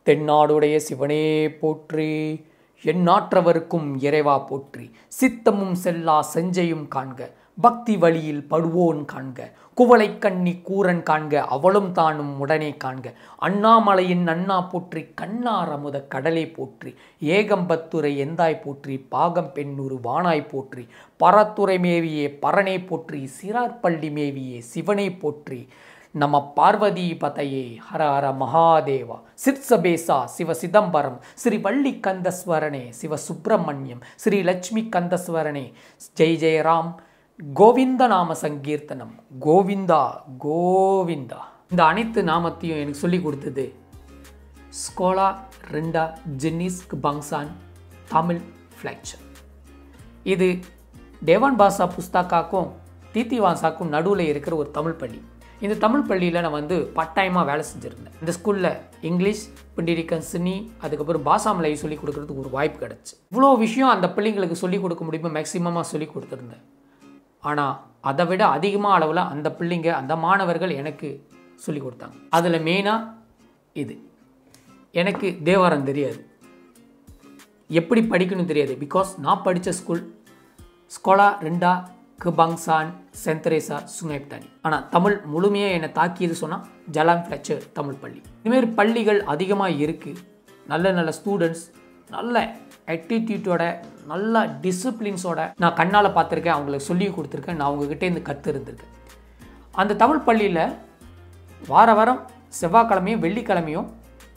தென்னாடுடைய சிவனே போற்றி எந்நாற்றவருக்கும் இறைவா போற்றி சித்தமும் செல்லா செஞ்சையும் காண்க பக்தி வழியில் படுவோன் காண்க குவளை கண்ணி கூரன் காண்க அவளும் தானும் உடனே காண்க அண்ணாமலையின் அண்ணா போற்றி கண்ணார் அமுத கடலை போற்றி ஏகம்பத்துரை எந்தாய் போற்றி பாகம் பெண்ணூறு வானாய் போற்றி பரத்துறை மேவியே பரனை போற்றி சிறார்பள்ளி மேவியே சிவனை போற்றி நம பார்வதி பதையே ஹர ஹர மகாதேவா சிற்சபேசா சிவ சிதம்பரம் ஸ்ரீ வள்ளி கந்தஸ்வரனே சிவ சுப்பிரமணியம் ஸ்ரீ லட்சுமி கந்தஸ்வரனே ஜெய் ஜெயராம் கோவிந்த நாம சங்கீர்த்தனம் கோவிந்தா கோவிந்தா இந்த அனைத்து நாமத்தையும் எனக்கு சொல்லி கொடுத்தது ஸ்கோலா ரெண்டா ஜென்னிஸ்க் பங்சான் தமிழ் ஃப்ளெக்சர் இது டேவான் பாஷா புஸ்தகாக்கும் தீத்திவாசாக்கும் நடுவில் இருக்கிற ஒரு தமிழ் பள்ளி இந்த தமிழ் பள்ளியில் நான் வந்து பட்டாயமாக வேலை செஞ்சுருந்தேன் இந்த ஸ்கூலில் இங்கிலீஷ் பிண்டிரிக்கன் சினி அதுக்கப்புறம் பாசாமலையை சொல்லிக் கொடுக்கறதுக்கு ஒரு வாய்ப்பு கிடச்சி இவ்வளோ விஷயம் அந்த பிள்ளைங்களுக்கு சொல்லிக் கொடுக்க முடியுமோ மேக்ஸிமமாக சொல்லிக் கொடுத்துருந்தேன் ஆனால் அதை விட அதிகமாக அளவில் அந்த பிள்ளைங்க அந்த மாணவர்கள் எனக்கு சொல்லிக் கொடுத்தாங்க அதில் மெயினாக இது எனக்கு தேவாரம் தெரியாது எப்படி படிக்கணும் தெரியாது பிகாஸ் நான் படித்த ஸ்கூல் ஸ்கோலா ரெண்டா கிபாங்சான் சென்தரேசா சுங்கைப்தானி ஆனால் தமிழ் முழுமையாக என்னை தாக்கியது சொன்னால் ஜலாம் ஃப்ளெச்சர் தமிழ் பள்ளி இதுமாரி பள்ளிகள் அதிகமாக இருக்குது நல்ல நல்ல ஸ்டூடெண்ட்ஸ் நல்ல ஆட்டிடியூட்டோட நல்ல டிசிப்ளின்ஸோட நான் கண்ணால் பார்த்துருக்கேன் அவங்களுக்கு சொல்லி கொடுத்துருக்கேன் நான் அவங்கக்கிட்டேருந்து கற்று இருந்திருக்கேன் அந்த தமிழ் பள்ளியில் வார வாரம் செவ்வாய்க்கிழமையும் வெள்ளிக்கிழமையும்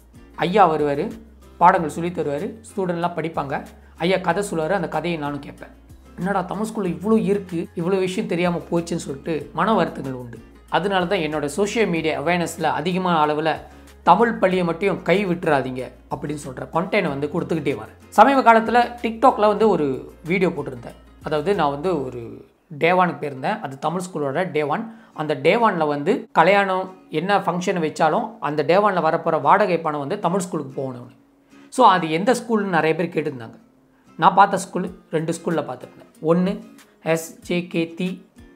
ஐயா வருவார் பாடங்கள் சொல்லி தருவார் ஸ்டூடெண்ட்லாம் படிப்பாங்க ஐயா கதை சொல்லுவார் அந்த கதையை நானும் கேட்பேன் என்னடா தமிழ் ஸ்கூலில் இவ்வளோ இருக்குது இவ்வளோ விஷயம் தெரியாமல் போச்சுன்னு சொல்லிட்டு மன வருத்தங்கள் உண்டு அதனால தான் என்னோடய சோஷியல் மீடியா அவேர்னஸில் அதிகமான அளவில் தமிழ் பள்ளியை மட்டும் கை விட்டுறாதீங்க அப்படின்னு சொல்கிற கண்டென்ட் வந்து கொடுத்துக்கிட்டே வரேன் சமீப காலத்தில் டிக்டாக்ல வந்து ஒரு வீடியோ போட்டிருந்தேன் அதாவது நான் வந்து ஒரு டேவானுக்கு போயிருந்தேன் அது தமிழ் ஸ்கூலோட டேவான் அந்த டேவானில் வந்து கல்யாணம் என்ன ஃபங்க்ஷன் வச்சாலும் அந்த டேவானில் வரப்போகிற வாடகை பணம் வந்து தமிழ் ஸ்கூலுக்கு போகணும்னு ஸோ அது எந்த ஸ்கூல்னு நிறைய பேர் கேட்டிருந்தாங்க நான் பார்த்த ஸ்கூல் ரெண்டு ஸ்கூலில் பார்த்துருந்தேன் ஒன்று எஸ்ஜேகேதி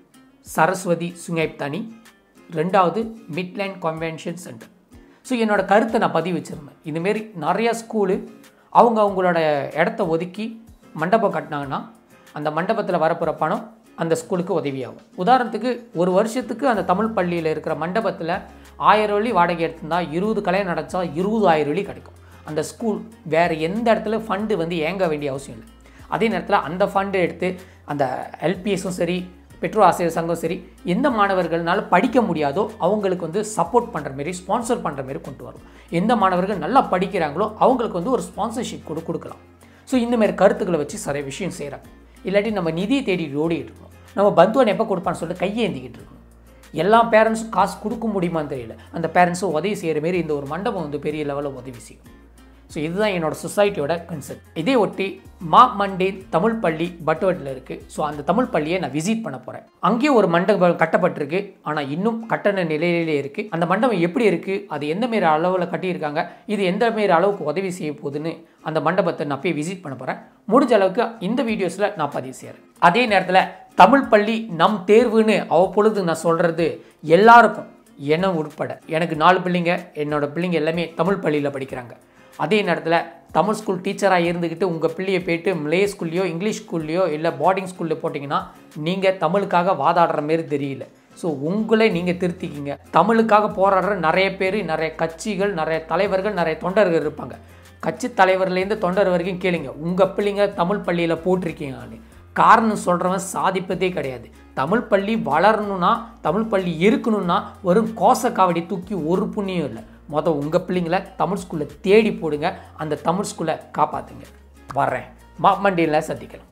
சரஸ்வதி சுங்கைப்தானி ரெண்டாவது மிட்லேண்ட் கன்வென்ஷன் சென்டர் ஸோ என்னோடய கருத்தை நான் பதிவு வச்சுருந்தேன் இதுமாரி நிறையா ஸ்கூலு அவங்க அவங்களோட இடத்த ஒதுக்கி மண்டபம் கட்டினாங்கன்னா அந்த மண்டபத்தில் வரப்போகிற பணம் அந்த ஸ்கூலுக்கு உதவியாகும் உதாரணத்துக்கு ஒரு வருஷத்துக்கு அந்த தமிழ் பள்ளியில் இருக்கிற மண்டபத்தில் ஆயிரம் வழி வாடகை எடுத்திருந்தா இருபது கல்யாணம் நடச்சா இருபதாயிரம் வழி கிடைக்கும் அந்த ஸ்கூல் வேறு எந்த இடத்துல ஃபண்டு வந்து ஏங்க வேண்டிய அவசியம் இல்லை அதே நேரத்தில் அந்த ஃபண்டு எடுத்து அந்த எல்பிஎஸும் சரி பெற்றோர் ஆசிரியர் சங்கம் சரி எந்த மாணவர்கள்னால படிக்க முடியாதோ அவங்களுக்கு வந்து சப்போர்ட் பண்ணுற மாரி ஸ்பான்சர் பண்ணுற மாரி கொண்டு வரும் எந்த மாணவர்கள் நல்லா படிக்கிறாங்களோ அவங்களுக்கு வந்து ஒரு ஸ்பான்சர்ஷிப் கூட கொடுக்கலாம் ஸோ இந்த மாதிரி கருத்துக்களை வச்சு சில விஷயம் செய்கிறாங்க இல்லாட்டி நம்ம நிதியை தேடி ஓடிட்டு இருக்கோம் நம்ம பந்துவன் எப்போ கொடுப்பான்னு சொல்லிட்டு கையேந்திக்கிட்டு இருக்கணும் எல்லா பேரண்ட்ஸும் காசு கொடுக்க முடியுமான்னு தெரியல அந்த பேரண்ட்ஸும் உதவி செய்கிற மாரி இந்த ஒரு மண்டபம் வந்து பெரிய லெவலில் உதவி செய்யும் ஸோ இதுதான் என்னோட சொசைட்டியோட கன்செப்ட் இதே ஒட்டி மா மண்டே தமிழ் பள்ளி பட்டுவட்டில் இருக்குது ஸோ அந்த தமிழ் பள்ளியை நான் விசிட் பண்ண போகிறேன் அங்கேயும் ஒரு மண்டபம் கட்டப்பட்டிருக்கு ஆனால் இன்னும் கட்டண நிலையிலே இருக்குது அந்த மண்டபம் எப்படி இருக்குது அது எந்த மாரி அளவில் கட்டியிருக்காங்க இது எந்த மாரி அளவுக்கு உதவி செய்ய போகுதுன்னு அந்த மண்டபத்தை நான் போய் விசிட் பண்ண போகிறேன் முடிஞ்ச அளவுக்கு இந்த வீடியோஸில் நான் பதிவு செய்கிறேன் அதே நேரத்தில் தமிழ் பள்ளி நம் தேர்வுன்னு அவ்வப்பொழுது நான் சொல்கிறது எல்லாருக்கும் என்ன உட்பட எனக்கு நாலு பிள்ளைங்க என்னோட பிள்ளைங்க எல்லாமே தமிழ் பள்ளியில் படிக்கிறாங்க அதே நேரத்தில் தமிழ் ஸ்கூல் டீச்சராக இருந்துக்கிட்டு உங்கள் பிள்ளையை போயிட்டு மிளே ஸ்கூல்லையோ இங்கிலீஷ் ஸ்கூல்லையோ இல்லை போர்டிங் ஸ்கூலில் போட்டிங்கன்னா நீங்கள் தமிழுக்காக வாதாடுற மாரி தெரியல ஸோ உங்களே நீங்கள் திருத்திக்கிங்க தமிழுக்காக போராடுற நிறைய பேர் நிறைய கட்சிகள் நிறைய தலைவர்கள் நிறைய தொண்டர்கள் இருப்பாங்க கட்சி தலைவர்லேருந்து தொண்டர் வரைக்கும் கேளுங்க உங்கள் பிள்ளைங்க தமிழ் பள்ளியில் போட்டிருக்கீங்கன்னு காரணம் சொல்கிறவன் சாதிப்பதே கிடையாது தமிழ் பள்ளி வளரணும்னா தமிழ் பள்ளி இருக்கணும்னா வெறும் கோச காவடி தூக்கி ஒரு புண்ணியம் இல்லை மொதல் உங்கள் பிள்ளைங்கள தமிழ் ஸ்கூலில் தேடி போடுங்க அந்த தமிழ் ஸ்கூலை காப்பாற்றுங்க வர்றேன் மண்டியில் சந்திக்கலாம்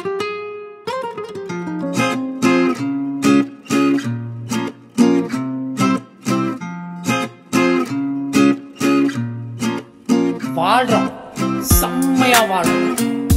வாழ்றோம் செம்மையா வாழ்றோம்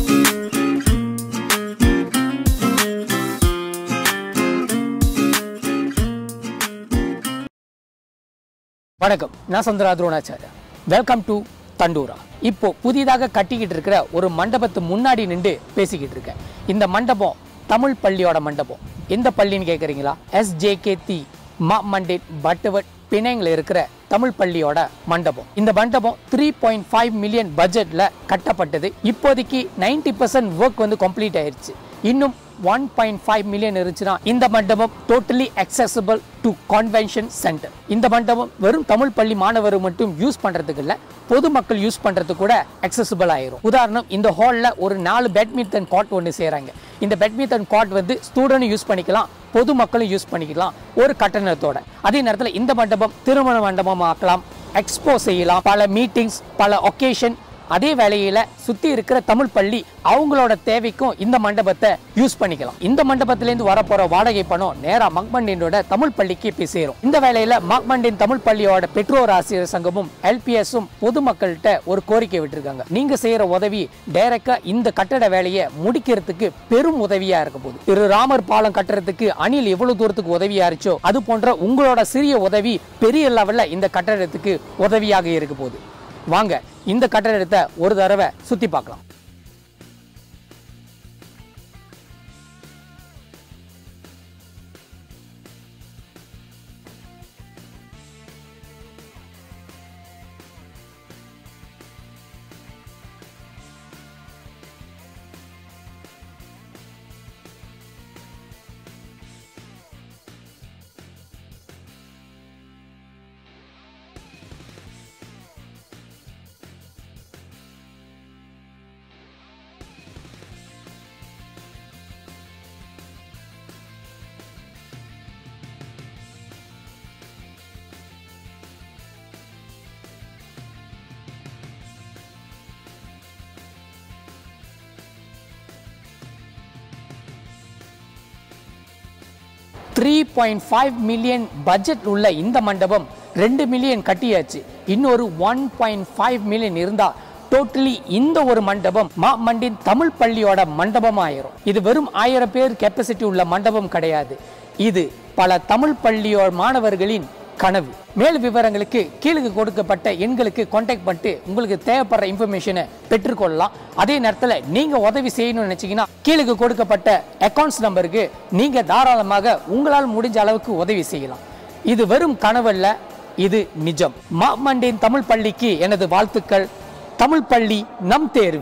வணக்கம் நான் சந்திரா துரோணாச்சாரியா வெல்கம் டு தண்டூரா இப்போ புதிதாக கட்டிக்கிட்டு இருக்கிற ஒரு மண்டபத்து முன்னாடி நின்று பேசிக்கிட்டு இருக்கேன் இந்த மண்டபம் தமிழ் பள்ளியோட மண்டபம் எந்த பள்ளின்னு கேட்குறீங்களா எஸ்ஜேகே தி மா மண்டே பட்டுவட் பிணைங்கில் இருக்கிற தமிழ் பள்ளியோட மண்டபம் இந்த மண்டபம் த்ரீ பாயிண்ட் ஃபைவ் மில்லியன் பட்ஜெட்ல கட்டப்பட்டது இப்போதைக்கு நைன்டி பர்சன்ட் ஒர்க் வந்து கம்ப்ளீட் ஆயிருச்சு இன்னும் ஒன் பாயிண்ட் ஃபைவ் மில்லியன் இருந்துச்சுன்னா இந்த மண்டபம் totally accessible to convention centre இந்த மண்டபம் வெறும் தமிழ் பள்ளி மாணவர் மட்டும் யூஸ் பண்றதுக்கு இல்ல பொதுமக்கள் யூஸ் பண்றதுக்கு கூட accessible ஆயிரும் உதாரணம் இந்த ஹாலில் ஒரு நாலு பேட்மிண்டன் கார்ட் ஒன்று செய்கிறாங்க இந்த பேட்மிண்டன் கார்ட் வந்து ஸ்டூடெண்ட் யூஸ் பண்ணிக்கலாம் பொதுமக்களும் யூஸ் பண்ணிக்கலாம் ஒரு கட்டணத்தோட அதே நேரத்தில் இந்த மண்டபம் திருமண மண்டபம் ஆக்கலாம் எக்ஸ்போ செய்யலாம் பல மீட்டிங்ஸ் பல ஒகேஷன் அதே வேளையில சுத்தி இருக்கிற தமிழ் பள்ளி அவங்களோட தேவைக்கும் இந்த மண்டபத்தை யூஸ் பண்ணிக்கலாம் இந்த மண்டபத்திலேருந்து வரப்போற வாடகை பணம் நேரா மக்மண்டினோட தமிழ் பள்ளிக்கு போய் சேரும் இந்த வேளையில மக்மண்டின் தமிழ் பள்ளியோட பெற்றோர் ஆசிரியர் சங்கமும் எல்பிஎஸும் பொதுமக்கள்கிட்ட ஒரு கோரிக்கை விட்டுருக்காங்க நீங்க செய்யற உதவி டைரக்டா இந்த கட்டட வேலையை முடிக்கிறதுக்கு பெரும் உதவியா இருக்க போகுது திரு ராமர் பாலம் கட்டுறதுக்கு அணில் எவ்வளவு தூரத்துக்கு உதவியா இருச்சோ அது போன்ற உங்களோட சிறிய உதவி பெரிய லெவல்ல இந்த கட்டடத்துக்கு உதவியாக இருக்க போகுது வாங்க இந்த கட்டடத்தை ஒரு தடவை சுத்தி பார்க்கலாம் three point five million budget உள்ள இந்த மண்டபம் ரெண்டு மில்லியன் கட்டியாச்சு இன்னொரு ஒன் பாயிண்ட் ஃபைவ் மில்லியன் இருந்தா டோட்டலி இந்த ஒரு மண்டபம் மா மண்டின் தமிழ் பள்ளியோட மண்டபம் ஆயிரும் இது வெறும் ஆயிரம் பேர் கெப்பாசிட்டி உள்ள மண்டபம் கிடையாது இது பல தமிழ் பள்ளியோட மாணவர்களின் கனவு மேல் விவரங்களுக்கு கீழே கொடுக்கப்பட்ட எண்களுக்கு காண்டாக்ட் பண்ணிட்டு உங்களுக்கு தேவைப்படுற இன்ஃபர்மேஷனை பெற்றுக்கொள்ளலாம் அதே நேரத்தில் நீங்க உதவி செய்யணும்னு நினைச்சீங்கன்னா கீழே கொடுக்கப்பட்ட அக்கௌண்ட்ஸ் நம்பருக்கு நீங்க தாராளமாக உங்களால் முடிஞ்ச அளவுக்கு உதவி செய்யலாம் இது வெறும் கனவல்ல இது நிஜம் மாமண்டின் தமிழ் பள்ளிக்கு எனது வாழ்த்துக்கள் தமிழ் பள்ளி நம் தேர்வு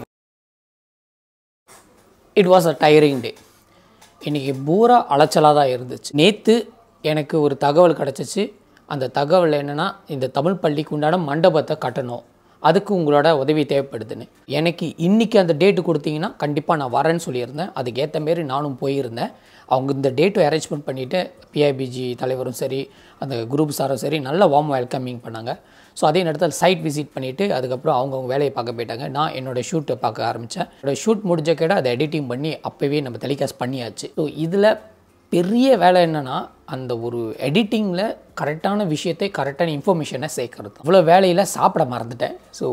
it was a tiring day இன்னைக்கு பூரா அலைச்சலாக தான் இருந்துச்சு நேற்று எனக்கு ஒரு தகவல் கிடச்சிச்சு அந்த தகவல் என்னென்னா இந்த தமிழ் பள்ளிக்கு உண்டான மண்டபத்தை கட்டணும் அதுக்கு உங்களோட உதவி தேவைப்படுதுன்னு எனக்கு இன்றைக்கி அந்த டேட்டு கொடுத்தீங்கன்னா கண்டிப்பாக நான் வரேன்னு சொல்லியிருந்தேன் அதுக்கேற்ற மாரி நானும் போயிருந்தேன் அவங்க இந்த டேட்டும் அரேஞ்ச்மெண்ட் பண்ணிவிட்டு பிஐபிஜி தலைவரும் சரி அந்த குரூப் சாரும் சரி நல்ல வார்ம் வெல்கமிங் பண்ணாங்க ஸோ அதே நேரத்தில் சைட் விசிட் பண்ணிவிட்டு அதுக்கப்புறம் அவங்கவுங்க வேலையை பார்க்க போயிட்டாங்க நான் என்னோட ஷூட்டை பார்க்க ஆரம்பித்தேன் என்னோட ஷூட் முடிஞ்ச கேட அதை எடிட்டிங் பண்ணி அப்போவே நம்ம டெலிகாஸ்ட் பண்ணியாச்சு ஸோ இதில் பெரிய வேலை என்னென்னா அந்த ஒரு எடிட்டிங்கில் கரெக்டான விஷயத்தை கரெக்டான இன்ஃபர்மேஷனை சேர்க்கறது அவ்வளோ வேலையில் சாப்பிட மறந்துட்டேன் ஸோ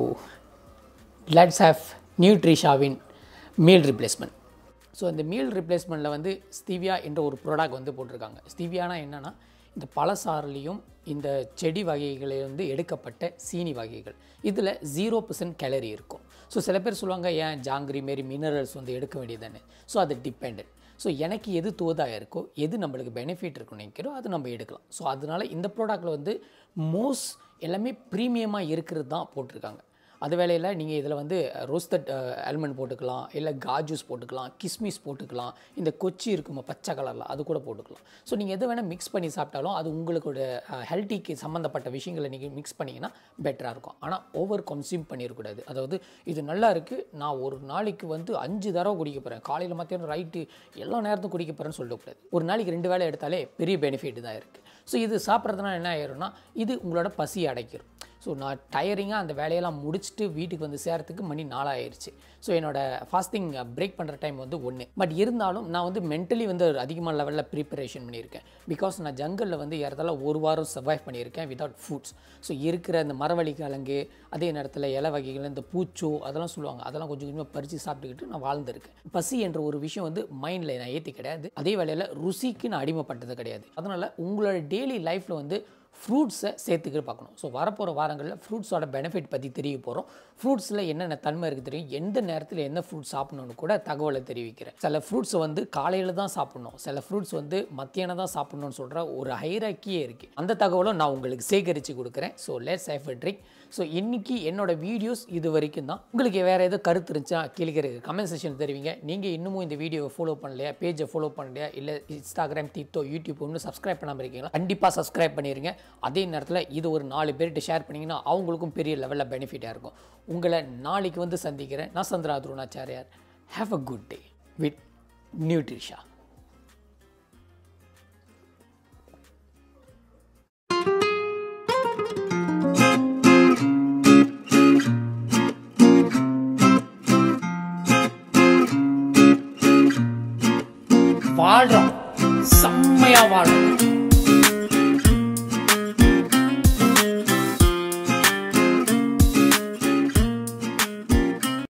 லெட்ஸ் ஹேவ் நியூட்ரிஷாவின் மீல் ரிப்ளேஸ்மெண்ட் ஸோ இந்த மீல் ரிப்ளேஸ்மெண்ட்டில் வந்து ஸ்தீவியா என்ற ஒரு ப்ராடக்ட் வந்து போட்டிருக்காங்க ஸ்தீவியானா என்னென்னா இந்த பழசாறுலேயும் இந்த செடி வகைகளில் வந்து எடுக்கப்பட்ட சீனி வகைகள் இதில் ஜீரோ பர்சன்ட் கேலரி இருக்கும் ஸோ சில பேர் சொல்லுவாங்க ஏன் ஜாங்கிரி மாரி மினரல்ஸ் வந்து எடுக்க வேண்டியதுன்னு ஸோ அது டிபெண்ட் ஸோ எனக்கு எது தோதாக இருக்கோ எது நம்மளுக்கு பெனிஃபிட் இருக்குன்னு நினைக்கிறோம் அது நம்ம எடுக்கலாம் ஸோ அதனால் இந்த ப்ராடக்ட்டில் வந்து மோஸ்ட் எல்லாமே ப்ரீமியமாக இருக்கிறது தான் போட்டிருக்காங்க அது வேலையில் நீங்கள் இதில் வந்து ரோஸ்டட் ஆல்மண்ட் போட்டுக்கலாம் இல்லை காஜூஸ் போட்டுக்கலாம் கிஸ்மிஸ் போட்டுக்கலாம் இந்த கொச்சி இருக்குமா பச்சை கலரில் அது கூட போட்டுக்கலாம் ஸோ நீங்கள் எது வேணால் மிக்ஸ் பண்ணி சாப்பிட்டாலும் அது உங்களோட ஹெல்த்திக்கு சம்மந்தப்பட்ட விஷயங்களை நீங்கள் மிக்ஸ் பண்ணிங்கன்னா பெட்டராக இருக்கும் ஆனால் ஓவர் கன்சியூம் பண்ணிடக்கூடாது அதாவது இது நல்லா இருக்குது நான் ஒரு நாளைக்கு வந்து அஞ்சு தடவை குடிக்க போகிறேன் காலையில் மத்தியானம் ரைட்டு எல்லா நேரத்தும் குடிக்க போகிறேன்னு சொல்லக்கூடாது ஒரு நாளைக்கு ரெண்டு வேளை எடுத்தாலே பெரிய பெனிஃபிட் தான் இருக்குது ஸோ இது சாப்பிட்றதுனால என்ன ஆயிரும்னா இது உங்களோட பசியை அடைக்கிடும் ஸோ நான் டயரிங்காக அந்த வேலையெல்லாம் முடிச்சுட்டு வீட்டுக்கு வந்து சேரத்துக்கு மணி நாலாயிருச்சு ஸோ என்னோட ஃபாஸ்டிங் பிரேக் பண்ணுற டைம் வந்து ஒன்று பட் இருந்தாலும் நான் வந்து மென்டலி வந்து ஒரு அதிகமான லெவலில் ப்ரிப்பரேஷன் பண்ணியிருக்கேன் பிகாஸ் நான் ஜங்கலில் வந்து ஏறதால ஒரு வாரம் சர்வைவ் பண்ணியிருக்கேன் வித்தவுட் ஃபுட்ஸ் ஸோ இருக்கிற இந்த மரவள்ளி கிழங்கு அதே நேரத்தில் இலை வகைகள் இந்த பூச்சோ அதெல்லாம் சொல்லுவாங்க அதெல்லாம் கொஞ்சம் கொஞ்சமாக பறித்து சாப்பிட்டுக்கிட்டு நான் வாழ்ந்திருக்கேன் பசி என்ற ஒரு விஷயம் வந்து மைண்டில் நான் ஏற்றி கிடையாது அதே வேளையில் ருசிக்கு நான் அடிமைப்பட்டது கிடையாது அதனால் உங்களோட டெய்லி லைஃப்பில் வந்து ஃப்ரூட்ஸை சேர்த்துக்கிற பார்க்கணும் ஸோ வரப்போகிற வாரங்களில் ஃப்ரூட்ஸோட பெனிஃபிட் பற்றி தெரிய போகிறோம் ஃப்ரூட்ஸில் என்னென்ன தன்மை இருக்குது தெரியும் எந்த நேரத்தில் என்ன ஃப்ரூட் சாப்பிடணும்னு கூட தகவலை தெரிவிக்கிறேன் சில ஃப்ரூட்ஸை வந்து காலையில் தான் சாப்பிடணும் சில ஃப்ரூட்ஸ் வந்து மத்தியானம் தான் சாப்பிடணும்னு சொல்கிற ஒரு ஹைராக்கியே இருக்குது அந்த தகவலும் நான் உங்களுக்கு சேகரித்து கொடுக்குறேன் so let's have a trick so இன்றைக்கி என்னோட வீடியோஸ் இது வரைக்கும் தான் உங்களுக்கு வேறு ஏதோ கருத்து இருந்துச்சா கீழே கமெண்ட் செக்ஷன் தெரிவிங்க நீங்கள் இன்னமும் இந்த வீடியோவை ஃபாலோ பண்ணலையா பேஜை ஃபாலோ பண்ணலையா இல்லை இன்ஸ்டாகிராம் டிக்டோ யூடியூப் ஒன்றும் சப்ஸ்கிரைப் பண்ணாமல் இருக்கீங்களா கண்டிப்பாக சப்ஸ்கிரைப் பண்ணிடுங்க அதே நேரத்தில் இது ஒரு நாலு பேர்கிட்ட ஷேர் பண்ணிங்கன்னா அவங்களுக்கும் பெரிய லெவலில் பெனிஃபிட்டாக இருக்கும் உங்களை நாளைக்கு வந்து சந்திக்கிறேன் நான் Chandra Dronacharya have a good day with Nutrisha வாழ்றோம் செம்மையா வாழ்றோம்